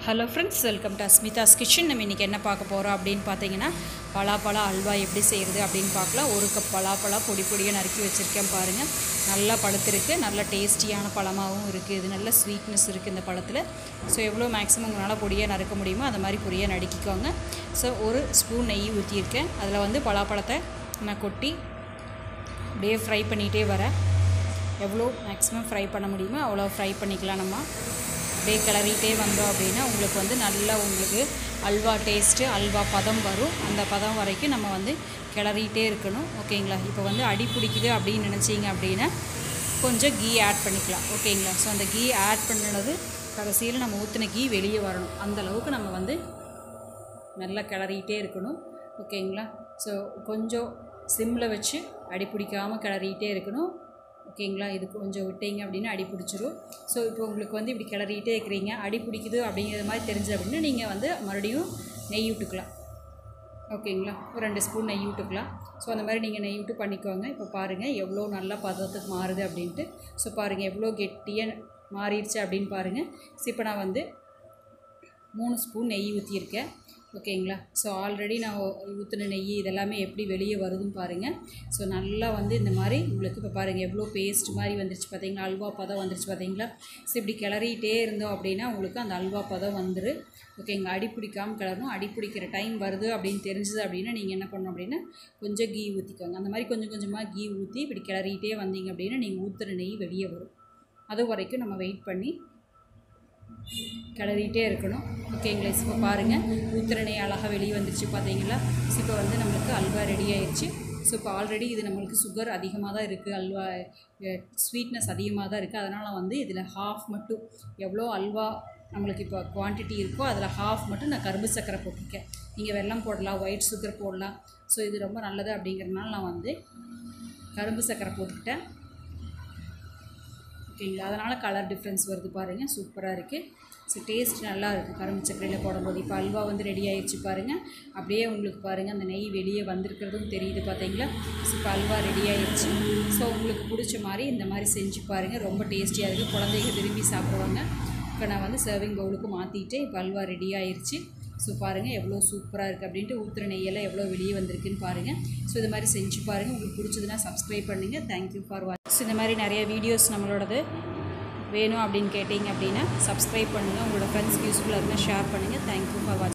hello friends welcome to Asmitha's kitchen நம்ம இன்றைக்கி என்ன பார்க்க போகிறோம் அப்படின்னு பார்த்தீங்கன்னா பலாப்பழ அல்வா எப்படி செய்கிறது அப்படின்னு பார்க்கலாம் ஒரு கப் பலாப்பழம் பொடி பொடியாக நறுக்கி வச்சுருக்கேன் பாருங்கள் நல்லா பழுத்திருக்கு நல்ல டேஸ்டியான பழமாகவும் இருக்குது இது நல்ல ஸ்வீட்னஸ் இருக்குது இந்த பழத்தில் ஸோ எவ்வளோ மேக்ஸிமம் உங்களால் பொடியாக நறுக்க முடியுமோ அந்த மாதிரி பொடியாக நறுக்கிக்கோங்க ஸோ ஒரு ஸ்பூன் நெய் ஊற்றியிருக்கேன் அதில் வந்து பலாப்பழத்தை நான் கொட்டி அப்படியே ஃப்ரை பண்ணிகிட்டே வரேன் எவ்வளோ மேக்ஸிமம் ஃப்ரை பண்ண முடியுமோ அவ்வளோ ஃப்ரை பண்ணிக்கலாம் நம்ம அப்படியே கிளறிட்டே வந்தோம் அப்படின்னா உங்களுக்கு வந்து நல்லா உங்களுக்கு அல்வா டேஸ்ட்டு அல்வா பதம் வரும் அந்த பதம் வரைக்கும் நம்ம வந்து கிளறிட்டே இருக்கணும் ஓகேங்களா இப்போ வந்து அடி பிடிக்குது அப்படின்னு நினச்சிங்க அப்படின்னா கொஞ்சம் கீ ஆட் பண்ணிக்கலாம் ஓகேங்களா ஸோ அந்த கீ ஆட் பண்ணினது கடைசியில் நம்ம ஊற்றின கீ வெளியே வரணும் அந்த அளவுக்கு நம்ம வந்து நல்லா கிளறிட்டே இருக்கணும் ஓகேங்களா ஸோ கொஞ்சம் சிம்மில் வச்சு அடி பிடிக்காமல் கிளறிட்டே இருக்கணும் ஓகேங்களா இது கொஞ்சம் விட்டீங்க அப்படின்னா அடி பிடிச்சிரும் ஸோ இப்போ உங்களுக்கு வந்து இப்படி கிளறிட்டே இருக்கிறீங்க அடி பிடிக்குது அப்படிங்கிற மாதிரி தெரிஞ்சு அப்படின்னா நீங்கள் வந்து மறுபடியும் நெய் விட்டுக்கலாம் ஓகேங்களா ஒரு ரெண்டு ஸ்பூன் நெய் விட்டுக்கலாம் ஸோ அந்த மாதிரி நீங்கள் நெய் விட்டு பண்ணிக்கோங்க இப்போ பாருங்கள் எவ்வளோ நல்ல பதத்துக்கு மாறுது அப்படின்ட்டு ஸோ பாருங்கள் எவ்வளோ கெட்டியாக மாறிடுச்சு அப்படின்னு பாருங்கள் ஸோ இப்போ நான் வந்து மூணு ஸ்பூன் நெய் ஊற்றியிருக்கேன் ஓகேங்களா ஸோ ஆல்ரெடி நான் ஊற்றின நெய் இதெல்லாமே எப்படி வெளியே வருதுன்னு பாருங்கள் ஸோ நல்லா வந்து இந்த மாதிரி உங்களுக்கு இப்போ பாருங்கள் எவ்வளோ பேஸ்ட் மாதிரி வந்துருச்சு பார்த்தீங்களா அல்வா பதம் வந்துருச்சு பார்த்தீங்களா ஸோ இப்படி கிளறிட்டே இருந்தோம் அப்படின்னா உங்களுக்கு அந்த அல்வா பதம் வந்துரு ஓகேங்களா அடி பிடிக்காமல் கிளறணும் அடி பிடிக்கிற டைம் வருது அப்படின்னு தெரிஞ்சுது அப்படின்னா நீங்கள் என்ன பண்ணணும் அப்படின்னா கொஞ்சம் கீ ஊற்றிக்கோங்க அந்த மாதிரி கொஞ்சம் கொஞ்சமாக கீ ஊற்றி இப்படி கிளறிட்டே வந்தீங்க அப்படின்னா நீங்கள் ஊற்றுற நெய் வெளியே வரும் அது வரைக்கும் நம்ம வெயிட் பண்ணி கிளறிட்டே இருக்கணும் ஓகேங்களா இப்போ பாருங்கள் ஊத்துறனே அழகாக வெளியே வந்துருச்சு பார்த்தீங்களா ஸோ இப்போ வந்து நம்மளுக்கு அல்வா ரெடி ஆயிடுச்சு ஸோ இப்போ ஆல்ரெடி இது நம்மளுக்கு சுகர் அதிகமாக தான் இருக்குது அல்வா ஸ்வீட்னஸ் அதிகமாக தான் இருக்குது அதனால் வந்து இதில் ஹாஃப் மட்டும் எவ்வளோ அல்வா நம்மளுக்கு இப்போ குவான்டிட்டி இருக்கோ அதில் ஹாஃப் மட்டும் நான் கரும்பு சர்க்கரை போட்டிருக்கேன் நீங்கள் வெல்லம் போடலாம் ஒயிட் சுகர் போடலாம் ஸோ இது ரொம்ப நல்லது அப்படிங்கிறனால நான் வந்து கரும்பு சர்க்கரை போட்டுக்கிட்டேன் ஓகேங்களா அதனால் கலர் டிஃப்ரென்ஸ் வருது பாருங்கள் சூப்பராக இருக்குது ஸோ டேஸ்ட் நல்லா இருக்குது கரும்பு சர்க்கரையில் போடும்போது இப்போ அல்வா வந்து ரெடி ஆயிடுச்சு பாருங்கள் அப்படியே உங்களுக்கு பாருங்கள் அந்த நெய் வெளியே வந்திருக்கிறதும் தெரியுது பார்த்தீங்களா ஸோ இப்போ அல்வா ரெடி ஆயிடுச்சு ஸோ உங்களுக்கு பிடிச்ச மாதிரி இந்த மாதிரி செஞ்சு பாருங்கள் ரொம்ப டேஸ்டியாக இருக்குது குழந்தைங்க விரும்பி சாப்பிடுவாங்க இப்போ நான் வந்து சர்விங் பவுலுக்கு மாற்றிட்டு இப்போ அல்வா ரெடி ஆயிடுச்சு ஸோ பாருங்கள் எவ்வளோ சூப்பராக இருக்குது அப்படின்ட்டு ஊற்றுற நெய்யெல்லாம் எவ்வளோ வெளியே வந்திருக்குன்னு பாருங்கள் ஸோ இது மாதிரி செஞ்சு பாருங்கள் உங்களுக்கு பிடிச்சதுன்னா சப்ஸ்கிரைப் பண்ணுங்கள் தேங்க்யூ ஃபார் வாட்ச் ஸோ இந்த மாதிரி நிறைய வீடியோஸ் நம்மளோடது வேணும் அப்படின்னு கேட்டிங்க அப்படின்னா சப்ஸ்கிரைப் பண்ணுங்கள் உங்களோட ஃப்ரெண்ட்ஸ்க்கு யூஸ்ஃபுல்லாக இருந்தால் ஷேர் பண்ணுங்கள் தேங்க்யூ ஃபார் வாட்ச்